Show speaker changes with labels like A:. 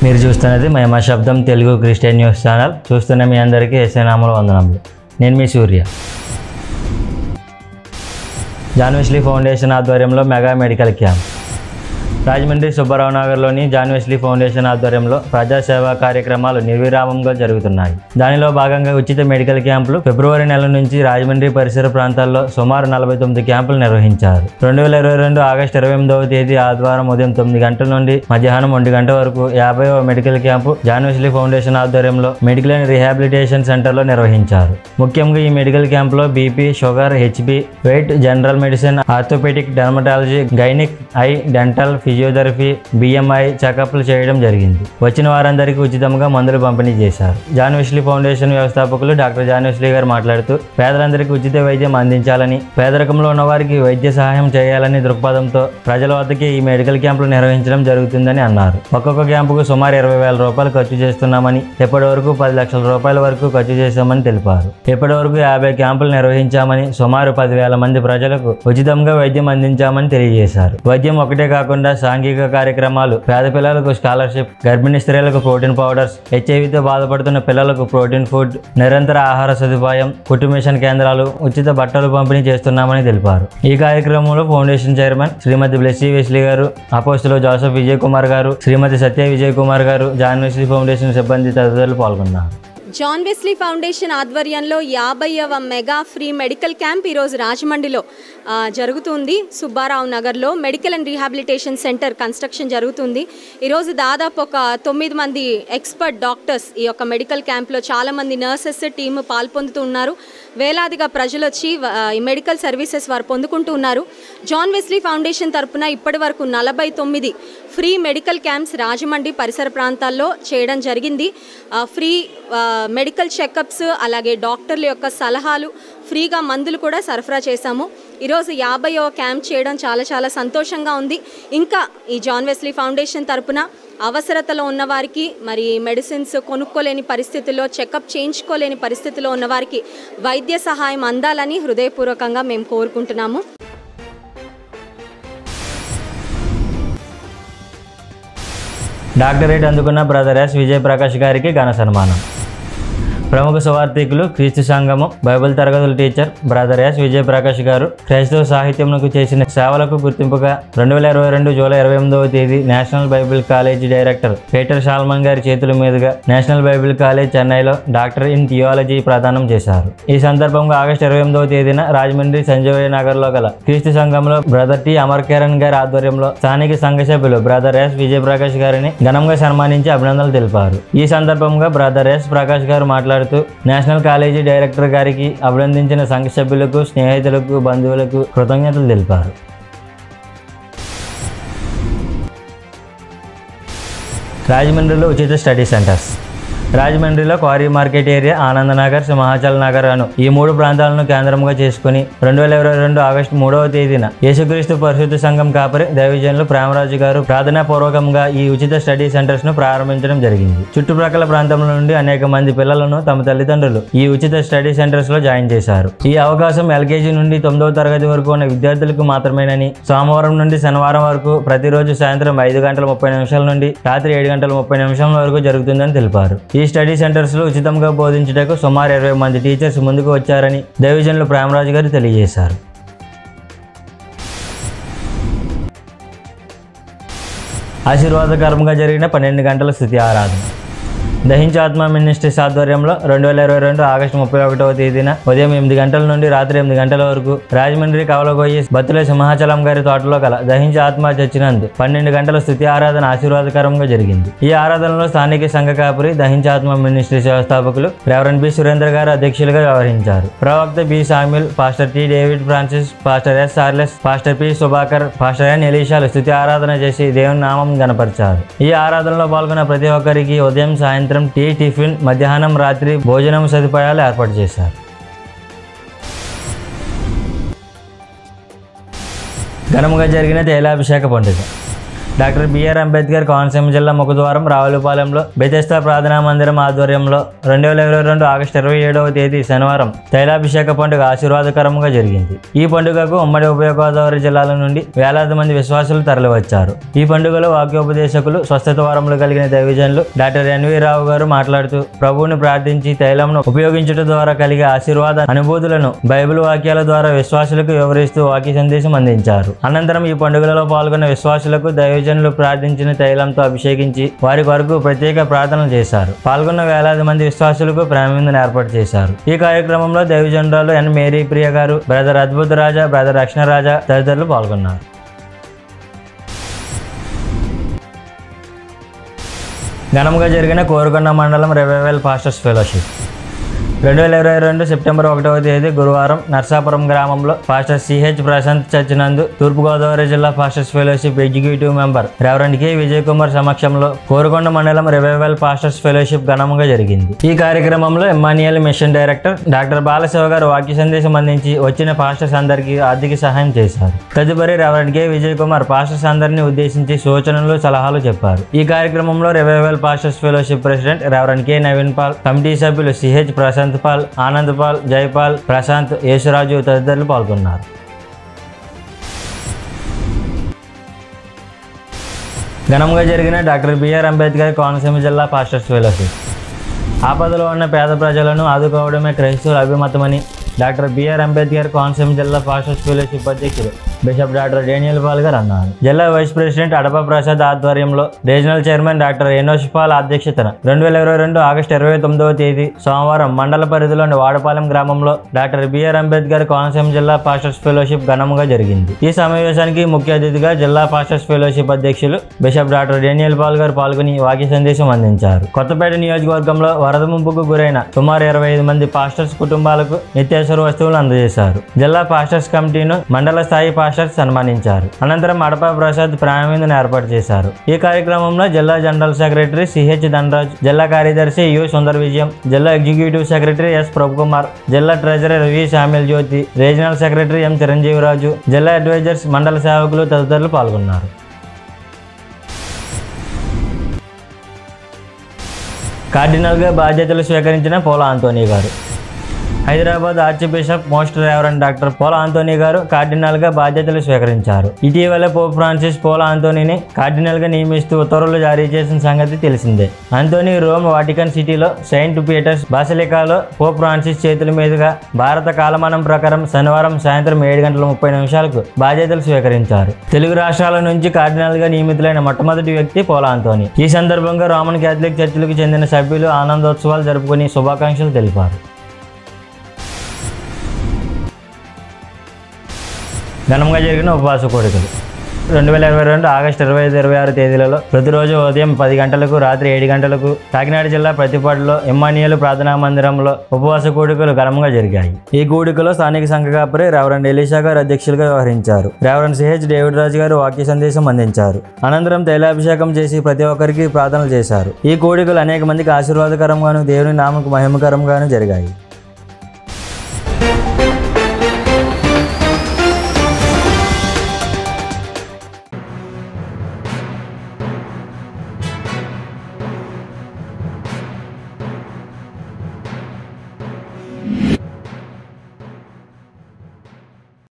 A: మీరు చూస్తున్నది మహిమా శబ్దం తెలుగు క్రిస్టియన్ న్యూస్ ఛానల్ చూస్తున్న మీ అందరికీ ఎస్ఎనామల వందనములు నేను మీ సూర్య జాన్వెస్లీ ఫౌండేషన్ ఆధ్వర్యంలో mega medical camp Rajahmundry Subbarao నగర్లోని జాన్వెస్లీ ఫౌండేషన్ ఆధ్వర్యంలో ప్రజాసేవా కార్యక్రమాలు నిర్విరామంగా జరుగుతున్నాయి దానిలో భాగంగా ఉచిత మెడికల్ క్యాంపులు ఫిబ్రవరి నెల నుంచి రాజమండ్రి పరిసర ప్రాంతాల్లో సుమారు నలభై తొమ్మిది క్యాంపులు నిర్వహించారు రెండు వేల ఇరవై రెండు ఆగస్టు ఇరవై ఎనిమిదవ తేదీ ఆదివారం ఉదయం తొమ్మిది గంటల నుండి మధ్యాహ్నం ఒంటి గంట వరకు యాభైవ మెడికల్ క్యాంపు జాన్వెస్లీ ఫౌండేషన్ ఆధ్వర్యంలో మెడికల్ అండ్ రీహాబిలిటేషన్ సెంటర్లో నిర్వహించారు ముఖ్యంగా ఈ మెడికల్ క్యాంపులో BP sugar Hb weight general medicine orthopaedic dermatology gynaec eye dental physiotherapy BMI చెకప్లు చేయడం జరిగింది వచ్చిన వారందరికీ ఉచితంగా మందులు పంపిణీ చేశారు జాన్ వెస్లీ ఫౌండేషన్ వ్యవస్థాపకులు డాక్టర్ జాన్ వెస్లీ గారు మాట్లాడుతూ పేదలందరికీ ఉచిత వైద్యం అందించాలని పేదరికంలో ఉన్న వారికి వైద్య సహాయం చేయాలని దృక్పథంతో ప్రజల వద్దకి ఈ మెడికల్ క్యాంపులు నిర్వహించడం జరుగుతుందని అన్నారు ఒక్కొక్క క్యాంపుకు సుమారు ఇరవై వేల రూపాయలు ఖర్చు చేస్తున్నామని ఇప్పటి వరకు పది లక్షల రూపాయల వరకు ఖర్చు చేశామని తెలిపారు ఇప్పటి వరకు యాభై క్యాంపులు నిర్వహించామని సుమారు పదివేల మంది ప్రజలకు ఉచితంగా వైద్యం అందించామని తెలియజేశారు వైద్యం ఒకటే కాకుండా సాంఘిక కార్యక్రమాలు పేద పిల్లలకు స్కాలర్షిప్ గర్భిణీ స్త్రీలకు ప్రోటీన్ పౌడర్స్ హెచ్ఐవితో బాధపడుతున్న పిల్లలకు ప్రోటీన్ ఫుడ్ నిరంతర ఆహార సదుపాయం కుటుంబిషన్ కేంద్రాలు ఉచిత బట్టలు పంపిణీ చేస్తున్నామని తెలిపారు ఈ కార్యక్రమంలో foundation chairman Srimati Blessy Wesley గారు అపోస్తులు జోసఫ్ విజయ్ కుమార్ గారు శ్రీమతి సత్య విజయ్ కుమార్ గారు జాన్ వెస్లీ ఫౌండేషన్ సిబ్బంది తదితరులు పాల్గొన్నారు
B: జాన్ వెస్లీ ఫౌండేషన్ ఆధ్వర్యంలో యాభైవ మెగా ఫ్రీ మెడికల్ క్యాంప్ ఈరోజు రాజమండ్రిలో ఆ, జరుగుతుంది సుబ్బారావు నగర్లో medical and rehabilitation centre construction జరుగుతుంది ఈరోజు దాదాపు ఒక తొమ్మిది మంది ఎక్స్పర్ట్ డాక్టర్స్ ఈ యొక్క మెడికల్ క్యాంప్లో చాలామంది నర్సెస్ టీమ్ పాల్పొందుతూ ఉన్నారు వేలాదిగా ప్రజలు వచ్చి వ- ఆ, ఈ మెడికల్ సర్వీసెస్ వారు పొందుకుంటూ ఉన్నారు జాన్ వెస్లీ ఫౌండేషన్ తరపున ఇప్పటి వరకు నలభై తొమ్మిది ఫ్రీ మెడికల్ క్యాంప్స్ రాజమండ్రి పరిసర ప్రాంతాల్లో చేయడం జరిగింది ఆ, ఫ్రీ ఆ, మెడికల్ చెకప్స్ అలాగే డాక్టర్ల యొక్క సలహాలు ఫ్రీగా మందులు కూడా సరఫరా చేశాము ఈరోజు యాభైవ క్యాంప్ చేయడం చాలా చాలా సంతోషంగా ఉంది ఇంకా ఈ జాన్ వెస్లీ ఫౌండేషన్ తరపున అవసరతలో ఉన్నవారికి మరి మెడిసిన్స్ కొనుక్కోలేని పరిస్థితుల్లో చెకప్ చేయించుకోలేని పరిస్థితిలో ఉన్నవారికి వైద్య సహాయం అందాలని హృదయపూర్వకంగా మేము కోరుకుంటున్నాము
A: డాక్టరేట్ అందుకున్న బ్రదర్ ఎస్ విజయప్రకాష్ గారికి ఘన సన్మానం ప్రముఖ సువార్థికులు క్రీస్తు సంఘము బైబిల్ తరగతుల టీచర్ బ్రదర్ ఎస్ విజయప్రకాష్ గారు క్రైస్తవ సాహిత్యంకు చేసిన సేవలకు గుర్తింపుగా రెండు వేల ఇరవై రెండు జూలై ఇరవై ఎనిమిదవ తేదీ national Bible college director Peter Shalmon గారి చేతుల మీదుగా నేషనల్ బైబిల్ కాలేజ్ చెన్నైలో డాక్టర్ ఇన్ థియాలజీ ప్రదానం చేశారు ఈ సందర్భంగా ఆగస్టు ఇరవై ఎనిమిదవ తేదీన రాజమండ్రి సంజీవయ్య నగర్లో గల క్రీస్తు సంఘంలో బ్రదర్ టి అమర్ కిరణ్ గారి ఆధ్వర్యంలో స్థానిక సంఘ సభ్యులు బ్రదర్ ఎస్ విజయప్రకాష్ గారిని ఘనంగా సన్మానించి అభినందనలు తెలిపారు ఈ సందర్భంగా బ్రదర్ ఎస్ ప్రకాష్ గారు మాట్లాడుతూ నేషనల్ కాలేజీ డైరెక్టర్ గారికి అభినందించిన సంఘ సభ్యులకు స్నేహితులకు బంధువులకు కృతజ్ఞతలు తెలిపారు రాజమండ్రిలో ఉచిత స్టడీ సెంటర్స్ రాజమండ్రిలో quarry market area Anandnagar Simhachal Nagar అను ఈ మూడు ప్రాంతాలను కేంద్రంగా చేసుకుని రెండు వేల ఇరవై రెండు ఆగస్టు మూడవ తేదీన యేసుక్రీస్తు పరిశుద్ధ సంఘం కాపరి దైవజనులు ప్రేమరాజు గారు ప్రార్థనాపూర్వకంగా ఈ ఉచిత స్టడీ సెంటర్స్ ను ప్రారంభించడం జరిగింది చుట్టుప్రక్కల ప్రాంతంలో నుండి అనేక మంది పిల్లలను తమ తల్లిదండ్రులు ఈ ఉచిత స్టడీ సెంటర్స్ లో జాయిన్ చేశారు ఈ అవకాశం ఎల్కేజీ నుండి తొమ్మిదవ తరగతి వరకు ఉన్న విద్యార్థులకు మాత్రమేనని సోమవారం నుండి శనివారం వరకు ప్రతిరోజు సాయంత్రం ఐదు గంటల ముప్పై నిమిషాల నుండి రాత్రి ఏడు గంటల ముప్పై నిమిషాల వరకు జరుగుతుందని తెలిపారు ఈ స్టడీ సెంటర్స్ లో ఉచితంగా బోధించుటకు సుమారు ఇరవై మంది టీచర్స్ ముందుకు వచ్చారని దైవజనులు ప్రేమరాజు గారు తెలియజేశారు ఆశీర్వాదకరంగా జరిగిన పన్నెండు గంటల స్థుతి ఆరాధన దహించాత్మ మినిస్ట్రీస్ ఆధ్వర్యంలో రెండు వేల ఇరవై రెండు ఆగస్టు ముప్పై ఒకటవ తేదీన ఉదయం ఎనిమిది గంటల నుండి రాత్రి ఎనిమిది గంటల వరకు రాజమండ్రి కవలగొయ్యి బత్తుల సింహాచలం గారి తోటలో గల దహించ ఆత్మ చచ్చినందు పన్నెండు గంటల స్థుతి ఆరాధన ఆశీర్వాదకరంగా జరిగింది ఈ ఆరాధనలో స్థానిక సంఘ కాపురి దహించాత్మ మినిస్ట్రీస్ వ్యవస్థాపకులు రెవరెండ్ బి సురేంద్ర గారు అధ్యక్షులుగా వ్యవహరించారు ప్రవక్త B Samuel pastor T David Francis pastor S Charles pastor P Subhakar pastor N ఎలీషాలు స్థుతి ఆరాధన చేసి దేవుని నామం గనపరిచారు ఈ ఆరాధనలో పాల్గొన్న ప్రతి ఒక్కరికి ఉదయం సాయంత్రం టీ టిఫిన్ మధ్యాహ్నం రాత్రి భోజనం సదుపాయాలు ఏర్పాటు చేశారు ఘనముగా జరిగిన తైలాభిషేక పండుగ డాక్టర్ బిఆర్ అంబేద్కర్ కోనసీమ జిల్లా ముఖద్వారం రావులపాలెంలో బెతెస్తా ప్రార్థనా మందిరం ఆధ్వర్యంలో రెండు వేల ఇరవై రెండు ఆగస్టు ఇరవై ఏడవ తేదీ శనివారం తైలాభిషేక పండుగ ఆశీర్వాదకరంగా జరిగింది ఈ పండుగకు ఉమ్మడి ఉభయ గోదావరి జిల్లాల నుండి వేలాది మంది విశ్వాసులు తరలివచ్చారు ఈ పండుగలో వాక్యోపదేశకులు స్వస్థత వరములు కలిగిన దైవజనులు డాక్టర్ ఎన్వి రావు గారు మాట్లాడుతూ ప్రభువుని ప్రార్థించి తైలంను ఉపయోగించడం ద్వారా కలిగే ఆశీర్వాద అనుభూతులను బైబిల్ వాక్యాల ద్వారా విశ్వాసులకు వివరిస్తూ వాక్య సందేశం అందించారు అనంతరం ఈ పండుగలలో పాల్గొన్న విశ్వాసులకు దైవజనులు ప్రార్థించిన తైలంతో అభిషేకించి వారి కొరకు ప్రత్యేక ప్రార్థనలు చేశారు పాల్గొన్న వేలాది మంది విశ్వాసులకు ప్రేమిందును ఏర్పాటు చేశారు ఈ కార్యక్రమంలో దైవజనురాలు ఎన్ మేరీ ప్రియ గారు బ్రదర్ అద్భుత రాజా బ్రదర్ రక్షణ రాజా తదితరులు పాల్గొన్నారు ఘనంగా జరిగిన కోరుకొండ మండలం రెవెవెల్ పాస్టర్స్ ఫెలోషిప్ రెండు వేల ఇరవై రెండు సెప్టెంబర్ ఒకటవ తేదీ గురువారం నర్సాపురం గ్రామంలో పాస్టర్ సిహెచ్ ప్రశాంత్ చర్చ్ నందు తూర్పుగోదావరి జిల్లా pastors fellowship executive member reverend K Vijay Kumar సమక్షంలో కోరుకొండ మండలం రివైవల్ పాస్టర్స్ ఫెలోషిప్ ఘనంగా జరిగింది ఈ కార్యక్రమంలో Emmanuel mission director doctor Balasiva గారు వాక్య సందేశం అందించి వచ్చిన పాస్టర్స్ అందరికీ ఆర్థిక సహాయం చేశారు తదుపరి reverend K Vijay Kumar pastors అందరినీ ఉద్దేశించి సూచనలు సలహాలు చెప్పారు ఈ కార్యక్రమంలో revival pastors fellowship president reverend K Naveen Paul committee సభ్యులు CH Prashanth Paul Anand Paul Jaipal Prashanth Yesuraju తదితరులు పాల్గొన్నారు ఘనంగా జరిగిన డాక్టర్ బిఆర్ అంబేద్కర్ కోనసీమ జిల్లా పాస్టర్స్ ఫెలోషిప్ ఆపదలో ఉన్న పేద ప్రజలను ఆదుకోవడమే క్రైస్తవుల అభిమతమని డాక్టర్ బిఆర్ అంబేద్కర్ కోనసీమ జిల్లా పాస్టర్స్ ఫెలోషిప్ అధ్యక్షులు బిషప్ డాక్టర్ డేనియల్ పాల్ గారు అన్నారు జిల్లా వైస్ ప్రెసిడెంట్ అడప ప్రసాద్ ఆధ్వర్యంలో regional chairman doctor Enosh Paul అధ్యక్షతన రెండు వేల ఇరవై రెండు ఆగస్టు ఇరవై తొమ్మిదవ తేదీ సోమవారం మండల పరిధిలోని వాడపాలెం గ్రామంలో డాక్టర్ బిఆర్ అంబేద్కర్ కోనసీమ జిల్లా పాస్టర్స్ ఫెలోషిప్ ఘనంగా జరిగింది ఈ సమావేశానికి ముఖ్య అతిథిగా జిల్లా పాస్టర్స్ ఫెలోషిప్ అధ్యక్షులు బిషప్ డాక్టర్ డేనియల్ పాల్ గారు పాల్గొని వాక్య సందేశం అందించారు కొత్తపేట నియోజకవర్గంలో వరద ముంపుకు గురైన సుమారు ఇరవై ఐదు మంది పాస్టర్స్ కుటుంబాలకు నిత్యావసర వస్తువులు అందజేశారు జిల్లా పాస్టర్స్ కమిటీను మండల స్థాయి పాస్టర్స్ సన్మానించారు అనంతరం అడప ప్రసాద్ ప్రాణవిందును ఏర్పాటు చేశారు ఈ కార్యక్రమంలో జిల్లా జనరల్ సెక్రటరీ సిహెచ్ ధనరాజ్ జిల్లా కార్యదర్శి యు సుందర్ విజయం జిల్లా ఎగ్జిక్యూటివ్ సెక్రటరీ ఎస్ ప్రభుకుమార్ జిల్లా treasurer V Samuel Jyothi regional secretary M Chiranjeeviraju జిల్లా అడ్వైజర్స్ మండల సేవకులు తదితరులు పాల్గొన్నారు కార్డినల్గా బాధ్యతలు స్వీకరించిన పోల ఆంటోనీ గారు Hyderabad archbishop most reverend doctor Pola Antony గారు కార్డినల్గా బాధ్యతలు స్వీకరించారు ఇటీవల పోప్ ఫ్రాన్సిస్ పోల ఆంటోనీని కార్డినల్గా నియమిస్తూ ఉత్తర్వులు జారీ చేసిన సంగతి తెలిసిందే ఆంటోనీ రోమ్ వాటికన్ సిటీలో సెయింట్ పీటర్స్ బాసిలికాలో పోప్ ఫ్రాన్సిస్ చేతుల మీదుగా భారత కాలమానం ప్రకారం శనివారం సాయంత్రం ఏడు గంటల ముప్పై నిమిషాలకు బాధ్యతలు స్వీకరించారు తెలుగు రాష్ట్రాల నుంచి కార్డినల్గా నియమితులైన మొట్టమొదటి వ్యక్తి పోల ఆంటోనీ ఈ సందర్భంగా రోమన్ క్యాథలిక్ చర్చిలకు చెందిన సభ్యులు ఆనందోత్సవాలు జరుపుకుని శుభాకాంక్షలు తెలిపారు ఘనంగా జరిగిన ఉపవాస కోరికలు రెండు వేల ఇరవై రెండు ఆగస్టు ఇరవై ఐదు ఇరవై ఆరు తేదీలలో ప్రతిరోజు ఉదయం పది గంటలకు రాత్రి ఏడు గంటలకు కాకినాడ జిల్లా ప్రతిపాడులో ఇమ్మానియలు ప్రార్థనా మందిరంలో ఉపవాస కూడికలు ఘనంగా జరిగాయి ఈ కూడికలో స్థానిక సంఘ కాపరి రెవరెండ్ ఎలీషా గారు అధ్యక్షులుగా వ్యవహరించారు రెవరెండ్ సిహెచ్ డేవిడ్ రాజు గారు వాక్య సందేశం అందించారు అనంతరం తైలాభిషేకం చేసి ప్రతి ఒక్కరికి ప్రార్థనలు చేశారు ఈ కూడికలు అనేక మందికి ఆశీర్వాదకరంగాను దేవుని నామకు మహిమకరంగాను జరిగాయి